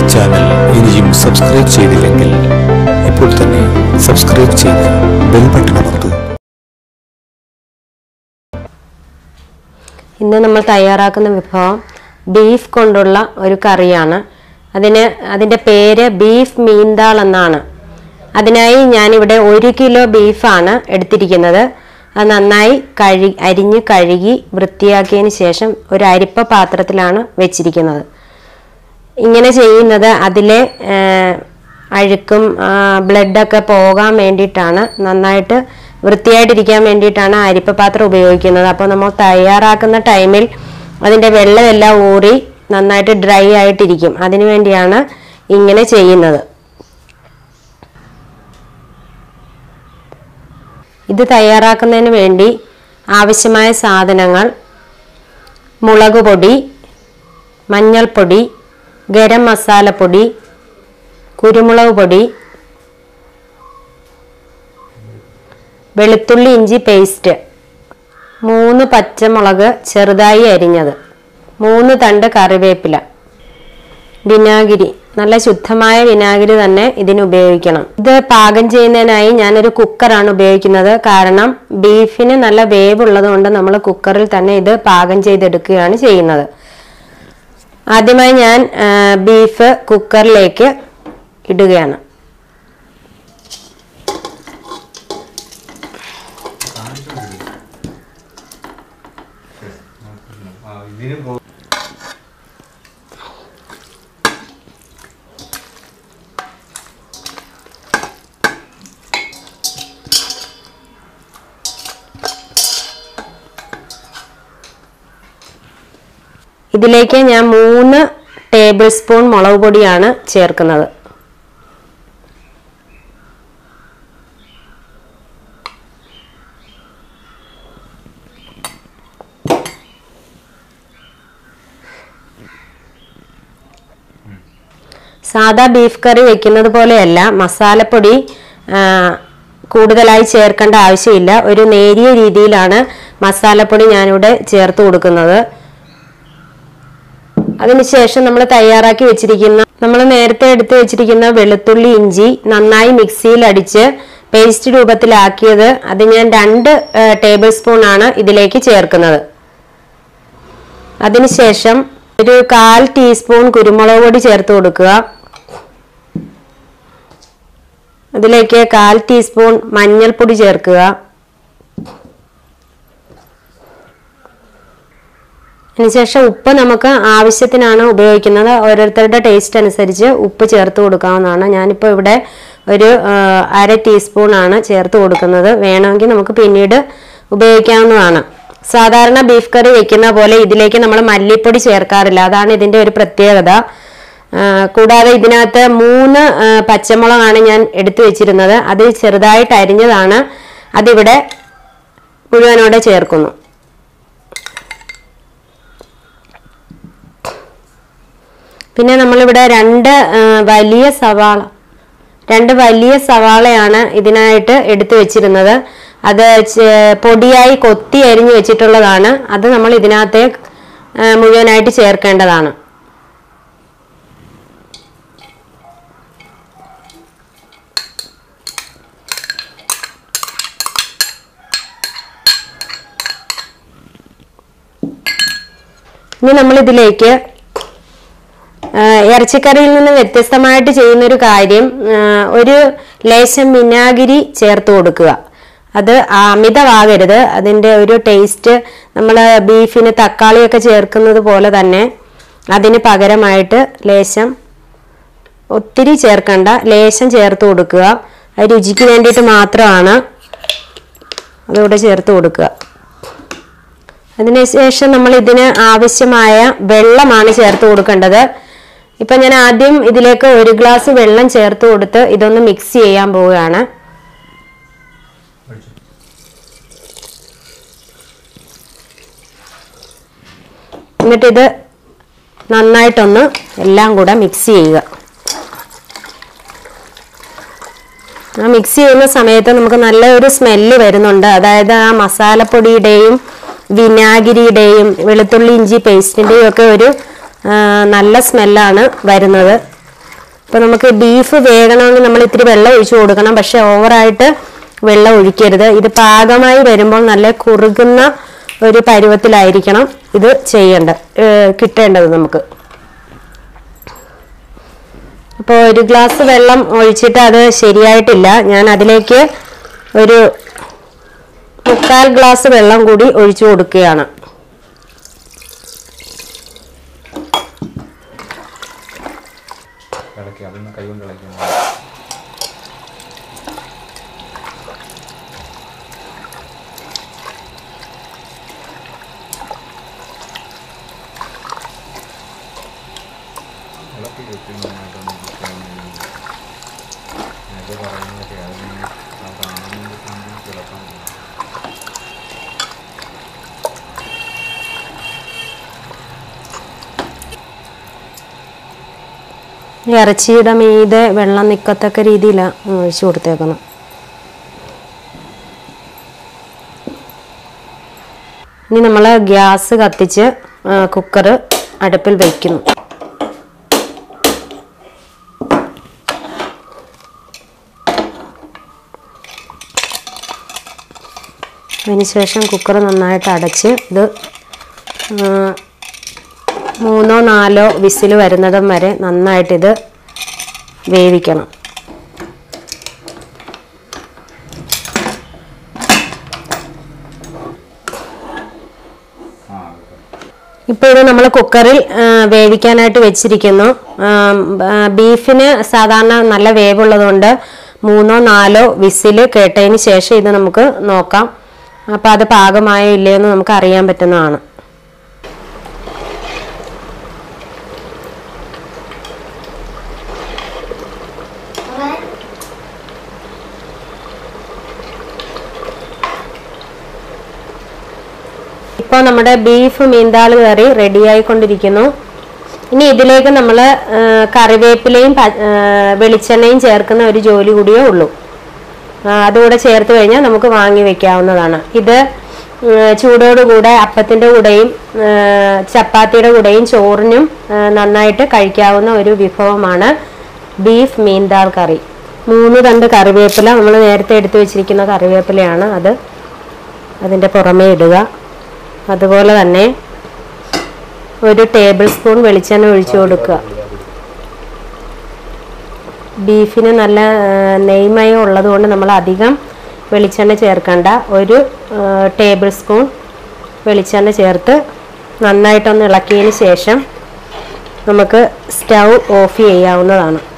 channel ഇനിയും subscribe ചെയ്തില്ലെങ്കിൽ ഇപ്പോൾ തന്നെ സബ്സ്ക്രൈബ് ചെയ്ത് ബെൽ ബട്ടൺ അമർത്തൂ ഇന്ന് നമ്മൾ തയ്യാറാക്കുന്ന വിഭവം ബീഫ് കൊണ്ടുള്ള ഒരു കറിയാണ് അതിന് അതിൻ്റെ പേര് ബീഫ് മീൻതാൾ എന്നാണ് അതിനായി ഞാനിവിടെ ഒരു കിലോ ബീഫാണ് എടുത്തിരിക്കുന്നത് അത് നന്നായി കഴു അരിഞ്ഞ് കഴുകി വൃത്തിയാക്കിയതിന് ശേഷം ഒരു അരിപ്പ പാത്രത്തിലാണ് വെച്ചിരിക്കുന്നത് ഇങ്ങനെ ചെയ്യുന്നത് അതിലെ ആ, അഴുക്കും ആ, ബ്ലഡൊക്കെ പോകാൻ വേണ്ടിയിട്ടാണ് നന്നായിട്ട് വൃത്തിയായിട്ടിരിക്കാൻ വേണ്ടിയിട്ടാണ് അരിപ്പ പാത്രം ഉപയോഗിക്കുന്നത് അപ്പോൾ നമ്മൾ തയ്യാറാക്കുന്ന ടൈമിൽ അതിൻ്റെ വെള്ളമെല്ലാം ഊറി നന്നായിട്ട് ഡ്രൈ ആയിട്ടിരിക്കും അതിനു വേണ്ടിയാണ് ഇങ്ങനെ ചെയ്യുന്നത് ഇത് തയ്യാറാക്കുന്നതിന് വേണ്ടി ആവശ്യമായ സാധനങ്ങൾ മുളക് പൊടി മഞ്ഞൾപ്പൊടി ഗരം മസാലപ്പൊടി കുരുമുളക് പൊടി വെളുത്തുള്ളി ഇഞ്ചി പേസ്റ്റ് മൂന്ന് പച്ചമുളക് ചെറുതായി അരിഞ്ഞത് മൂന്ന് തണ്ട് കറിവേപ്പില വിനാഗിരി നല്ല ശുദ്ധമായ വിനാഗിരി തന്നെ ഇതിന് ഉപയോഗിക്കണം ഇത് പാകം ചെയ്യുന്നതിനായി ഞാനൊരു കുക്കറാണ് ഉപയോഗിക്കുന്നത് കാരണം ബീഫിന് നല്ല വേവ് ഉള്ളത് കൊണ്ട് നമ്മൾ കുക്കറിൽ തന്നെ ഇത് പാകം ചെയ്തെടുക്കുകയാണ് ചെയ്യുന്നത് ആദ്യമായി ഞാൻ ആ, ബീഫ് കുക്കറിലേക്ക് ഇടുകയാണ് ഇതിലേക്ക് ഞാൻ മൂന്ന് ടേബിൾ സ്പൂൺ മുളക് പൊടിയാണ് ചേർക്കുന്നത് സാദാ ബീഫ് കറി വെക്കുന്നത് പോലെയല്ല മസാലപ്പൊടി ആ, കൂടുതലായി ചേർക്കേണ്ട ആവശ്യമില്ല ഒരു നേരിയ രീതിയിലാണ് മസാലപ്പൊടി ഞാനിവിടെ ചേർത്ത് കൊടുക്കുന്നത് അതിനുശേഷം നമ്മൾ തയ്യാറാക്കി വെച്ചിരിക്കുന്ന നമ്മൾ നേരത്തെ എടുത്ത് വെച്ചിരിക്കുന്ന വെളുത്തുള്ളി ഇഞ്ചി നന്നായി മിക്സിയിൽ അടിച്ച് പേസ്റ്റ് രൂപത്തിലാക്കിയത് അത് ഞാൻ രണ്ട് ടേബിൾ സ്പൂൺ ആണ് ഇതിലേക്ക് ചേർക്കുന്നത് അതിനുശേഷം ഒരു കാൽ ടീസ്പൂൺ കുരുമുളക് പൊടി ചേർത്ത് കൊടുക്കുക അതിലേക്ക് കാൽ ടീസ്പൂൺ മഞ്ഞൾപ്പൊടി ചേർക്കുക അതിനുശേഷം ഉപ്പ് നമുക്ക് ആവശ്യത്തിനാണ് ഉപയോഗിക്കുന്നത് ഓരോരുത്തരുടെ ടേസ്റ്റ് അനുസരിച്ച് ഉപ്പ് ചേർത്ത് കൊടുക്കാവുന്നതാണ് ഞാനിപ്പോൾ ഇവിടെ ഒരു ആ, അര ടീസ്പൂൺ ആണ് ചേർത്ത് കൊടുക്കുന്നത് വേണമെങ്കിൽ നമുക്ക് പിന്നീട് ഉപയോഗിക്കാവുന്നതാണ് സാധാരണ ബീഫ് കറി വെക്കുന്ന പോലെ ഇതിലേക്ക് നമ്മൾ മല്ലിപ്പൊടി ചേർക്കാറില്ല അതാണ് ഇതിൻ്റെ ഒരു പ്രത്യേകത ആ, കൂടാതെ ഇതിനകത്ത് മൂന്ന് ആ, പച്ചമുളകാണ് ഞാൻ എടുത്തു വെച്ചിരുന്നത് അത് ചെറുതായിട്ട് അരിഞ്ഞതാണ് അതിവിടെ മുഴുവനോടെ ചേർക്കുന്നു പിന്നെ നമ്മളിവിടെ രണ്ട് ആ, വലിയ സവാള രണ്ട് വലിയ സവാളയാണ് ഇതിനായിട്ട് എടുത്തു വെച്ചിരുന്നത് അത് ചെ- പൊടിയായി കൊത്തി അരിഞ്ഞു വെച്ചിട്ടുള്ളതാണ് അത് നമ്മൾ ഇതിനകത്തെ ആ, മുഴുവനായിട്ട് ചേർക്കേണ്ടതാണ് ഇനി നമ്മൾ ഇതിലേക്ക് ആ, ഇറച്ചിക്കറിയിൽ നിന്ന് വ്യത്യസ്തമായിട്ട് ചെയ്യുന്ന ഒരു കാര്യം ആ, ഒരു ലേശം വിനാഗിരി ചേർത്ത് കൊടുക്കുക അത് അമിതമാകരുത് അതിൻ്റെ ഒരു ടേസ്റ്റ് നമ്മൾ ബീഫിന് തക്കാളിയൊക്കെ ചേർക്കുന്നത് പോലെ തന്നെ അതിന് പകരമായിട്ട് ലേശം ഒത്തിരി ചേർക്കണ്ട ലേശം ചേർത്ത് കൊടുക്കുക അത് രുചിക്ക് വേണ്ടിയിട്ട് മാത്രമാണ് അതിവിടെ ചേർത്ത് കൊടുക്കുക അതിനുശേഷം നമ്മൾ ഇതിന് ആവശ്യമായ വെള്ളമാണ് ചേർത്ത് കൊടുക്കേണ്ടത് ഇപ്പൊ ഞാൻ ആദ്യം ഇതിലേക്ക് ഒരു ഗ്ലാസ് വെള്ളം ചേർത്ത് കൊടുത്ത് ഇതൊന്ന് മിക്സ് ചെയ്യാൻ പോവുകയാണ് എന്നിട്ട് ഇത് നന്നായിട്ടൊന്ന് എല്ലാം കൂടെ മിക്സ് ചെയ്യുക ആ മിക്സ് ചെയ്യുന്ന സമയത്ത് നമുക്ക് നല്ലൊരു സ്മെല്ല് വരുന്നുണ്ട് അതായത് ആ മസാലപ്പൊടിയുടെയും വിനാഗിരിയുടെയും വെളുത്തുള്ളി ഇഞ്ചി പേസ്റ്റിൻ്റെയും ഒക്കെ ഒരു ആ, നല്ല സ്മെല്ലാണ് വരുന്നത് അപ്പോൾ നമുക്ക് ബീഫ് വേകണമെങ്കിൽ നമ്മൾ ഇത്തിരി വെള്ളം ഒഴിച്ചു കൊടുക്കണം പക്ഷെ ഓവറായിട്ട് വെള്ളം ഒഴിക്കരുത് ഇത് പാകമായി വരുമ്പോൾ നല്ല കുറുകുന്ന ഒരു പരുവത്തിലായിരിക്കണം ഇത് ചെയ്യേണ്ട ഏഹ് കിട്ടേണ്ടത് നമുക്ക് അപ്പോൾ ഒരു ഗ്ലാസ് വെള്ളം ഒഴിച്ചിട്ട് അത് ശരിയായിട്ടില്ല ഞാൻ അതിലേക്ക് ഒരു മുക്കാൽ ഗ്ലാസ് വെള്ളം കൂടി ഒഴിച്ചു കൊടുക്കുകയാണ് ഇളക്കി അതൊന്ന് കൈ കൊണ്ട് ഇളക്കി ഇളക്കി കിട്ടി നന്നായിട്ടൊന്ന് നേരത്തെ പറയുന്നതൊക്കെ അതിന് ആ കാണുന്നത് കണ്ടിട്ട് ഇളക്കാൻ ഈ ഇറച്ചിയുടെ മീതെ വെള്ളം നിൽക്കത്തക്ക രീതിയിലാണ് ഒഴിച്ചു കൊടുത്തേക്കണം ഇനി നമ്മൾ ഗ്യാസ് കത്തിച്ച് കുക്കർ അടുപ്പിൽ വയ്ക്കുന്നു അതിനുശേഷം കുക്കർ നന്നായിട്ട് അടച്ച് ഇത് ആ, മൂന്നോ നാലോ വിസിൽ വരുന്നിടം വരെ നന്നായിട്ടിത് വേവിക്കണം ആ അതെ ഇപ്പോൾ ഇത് നമ്മൾ കുക്കറിൽ ആ, വേവിക്കാനായിട്ട് വെച്ചിരിക്കുന്നു ആ, ആ, ബീഫിന് സാധാരണ നല്ല വേവുള്ളതുകൊണ്ട് മൂന്നോ നാലോ വിസിൽ കേട്ടതിന് ശേഷം ഇത് നമുക്ക് നോക്കാം അപ്പോൾ അത് പാകമായോ ഇല്ലയോ എന്ന് നമുക്ക് അറിയാൻ പറ്റുന്നതാണ് ഇപ്പോൾ നമ്മുടെ ബീഫ് മീന്താള് കറി റെഡിയായിക്കൊണ്ടിരിക്കുന്നു ഇനി ഇതിലേക്ക് നമ്മൾ കറിവേപ്പിലയും പ- ആ, വെളിച്ചെണ്ണയും ചേർക്കുന്ന ഒരു ജോലി കൂടിയേ ഉള്ളൂ ആ, അതുകൂടെ ചേർത്ത് കഴിഞ്ഞാൽ നമുക്ക് വാങ്ങി വെക്കാവുന്നതാണ് ഇത് ഉം, ചൂടോടുകൂടെ അപ്പത്തിൻ്റെ കൂടെയും ആ, ചപ്പാത്തിയുടെ കൂടെയും ചോറിനും ആ, നന്നായിട്ട് കഴിക്കാവുന്ന ഒരു വിഭവമാണ് ബീഫ് മീൻദാൽ കറി മൂന്ന് തണ്ട് കറിവേപ്പില നമ്മൾ നേരത്തെ എടുത്തു വെച്ചിരിക്കുന്ന കറിവേപ്പിലയാണ് അത് അതിൻ്റെ പുറമേ ഇടുക അതുപോലെ തന്നെ ഒരു ടേബിൾ സ്പൂൺ വെളിച്ചെണ്ണ ഒഴിച്ചു കൊടുക്കുക ബീഫിന് നല്ല ആ, നെയ്മയം ഉള്ളതുകൊണ്ട് നമ്മൾ അധികം വെളിച്ചെണ്ണ ചേർക്കണ്ട ഒരു ആ, ടേബിൾ സ്പൂൺ വെളിച്ചെണ്ണ ചേർത്ത് നന്നായിട്ടൊന്ന് ഇളക്കിയതിന് ശേഷം നമുക്ക് സ്റ്റൗ ഓഫ് ചെയ്യാവുന്നതാണ്